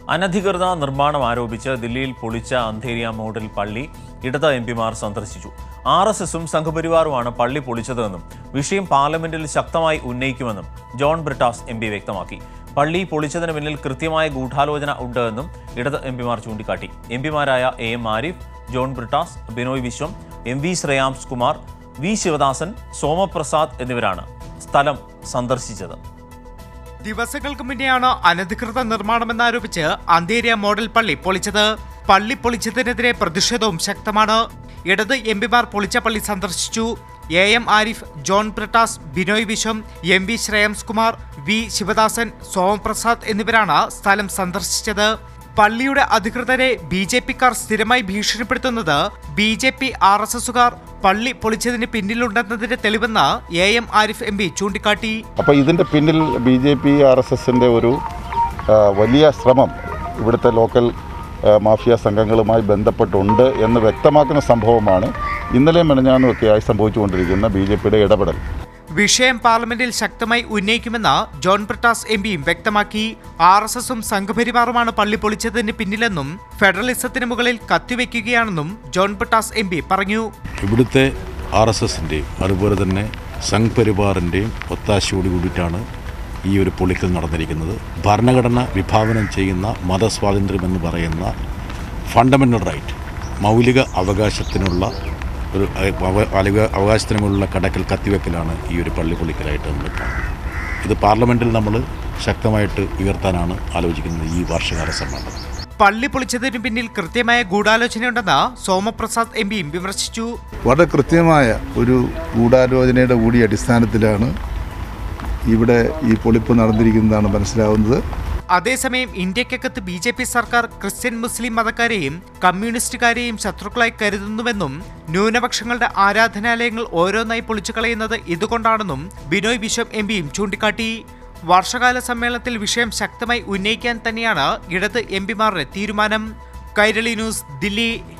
അനധികൃത നിർമ്മാണം ആരോപിച്ച് ദില്ലിയിൽ പൊളിച്ച അന്ധേരിയ മോഡൽ പള്ളി ഇടത് എം പിമാർ സന്ദർശിച്ചു ആർ എസ് എസും സംഘപരിവാറുമാണ് പള്ളി പൊളിച്ചതെന്നും വിഷയം പാർലമെന്റിൽ ശക്തമായി ഉന്നയിക്കുമെന്നും ജോൺ ബ്രിട്ടാസ് എം പി വ്യക്തമാക്കി പള്ളി പൊളിച്ചതിന് പിന്നിൽ കൃത്യമായ ഗൂഢാലോചന ഉണ്ട് എന്നും ഇടത് എം പിമാർ ചൂണ്ടിക്കാട്ടി എം പിമാരായ A M Ariff John Brittas Binoy Viswam M V Shreyams Kumar V Sivadasan Somaprasad എന്നിവരാണ് സ്ഥലം സന്ദർശിച്ചത് ദിവസങ്ങൾക്ക് മുന്നെയാണ് അനധികൃത നിർമ്മാണമെന്നാരോപിച്ച് അന്തേരിയ മോഡൽ പള്ളി പൊളിച്ചത് പള്ളി പൊളിച്ചതിനെതിരെ പ്രതിഷേധവും ശക്തമാണ് ഇടത് എം പിമാർ പൊളിച്ച പള്ളി സന്ദർശിച്ചു A M Ariff John Brittas Binoy Viswam M V Shreyams Kumar V Sivadasan Somaprasad എന്നിവരാണ് സ്ഥലം സന്ദർശിച്ചത് പള്ളിയുടെ അധികൃതരെ ബി ജെ പിക്കാർ സ്ഥിരമായി ഭീഷണിപ്പെടുത്തുന്നത് B J P R S എസുകാർ പള്ളി പൊളിച്ചതിന് പിന്നിലുണ്ടെന്നതിന്റെ തെളിവെന്ന് A M Ariff M P ചൂണ്ടിക്കാട്ടി അപ്പോൾ ഇതിൻ്റെ പിന്നിൽ B J P R S എസിൻ്റെ ഒരു ആ, വലിയ ശ്രമം ഇവിടുത്തെ ലോക്കൽ ആ, മാഫിയ സംഘങ്ങളുമായി ബന്ധപ്പെട്ടുണ്ട് എന്ന് വ്യക്തമാക്കുന്ന സംഭവമാണ് ഇന്നലെയും മെനഞ്ഞാന്നുമൊക്കെയായി സംഭവിച്ചുകൊണ്ടിരിക്കുന്ന ബി ജെ പിയുടെ ഇടപെടൽ വിഷയം പാർലമെന്റിൽ ശക്തമായി ഉന്നയിക്കുമെന്ന് ജോൺ ബ്രിട്ടാസ് എം പിയും വ്യക്തമാക്കി ആർ എസ് എസും സംഘപരിവാറുമാണ് പള്ളി പൊളിച്ചതിന് പിന്നിലെന്നും ഫെഡറലിസത്തിന് മുകളിൽ കത്തിവെക്കുകയാണെന്നും ജോൺ ബ്രിട്ടാസ് എം പി പറഞ്ഞു ഇവിടുത്തെ ആർ എസ് എസിൻ്റെയും അതുപോലെ തന്നെ സംഘ് പരിവാറിൻ്റെയും ഒത്താശയോട് കൂടിയിട്ടാണ് ഈ ഒരു പൊളിക്കൽ നടന്നിരിക്കുന്നത് ഭരണഘടന വിഭാവനം ചെയ്യുന്ന മതസ്വാതന്ത്ര്യം എന്ന് പറയുന്ന ഫണ്ടമെൻ്റൽ റൈറ്റ് മൗലിക അവകാശത്തിനുള്ള ഒരു അവ- മൗലിക അവകാശത്തിനുമുള്ള കടക്കൽ കത്തിവെക്കലാണ് ഈ ഒരു പള്ളി പൊളിക്കലായിട്ട് നമ്മൾ കാണുന്നത് ഇത് പാർലമെൻറ്റിൽ നമ്മൾ ശക്തമായിട്ട് ഉയർത്താനാണ് ആലോചിക്കുന്നത് ഈ വാർഷികാല സമ്മേളനം പള്ളി പൊളിച്ചതിന് പിന്നിൽ കൃത്യമായ ഗൂഢാലോചനയുണ്ടെന്ന് സോമപ്രസാദ് എം പിയും വിമർശിച്ചു വളരെ കൃത്യമായ ഒരു ഗൂഢാലോചനയുടെ കൂടി അടിസ്ഥാനത്തിലാണ് ഇവിടെ ഈ പൊളിപ്പ് നടന്നിരിക്കുന്നതാണ് മനസ്സിലാവുന്നത് അതേസമയം ഇന്ത്യക്കകത്ത് ബി ജെ പി സർക്കാർ ക്രിസ്ത്യൻ മുസ്ലിം മതക്കാരെയും കമ്മ്യൂണിസ്റ്റുകാരെയും ശത്രുക്കളായി കരുതുന്നുവെന്നും ന്യൂനപക്ഷങ്ങളുടെ ആരാധനാലയങ്ങൾ ഓരോന്നായി പൊളിച്ചു കളയുന്നത് ഇതുകൊണ്ടാണെന്നും ബിനോയ് വിശ്വം എം പിയും ചൂണ്ടിക്കാട്ടി വർഷകാല സമ്മേളനത്തിൽ വിഷയം ശക്തമായി ഉന്നയിക്കാൻ തന്നെയാണ് ഇടത് എം പിമാരുടെ തീരുമാനം കൈരളി ന്യൂസ് ദില്ലി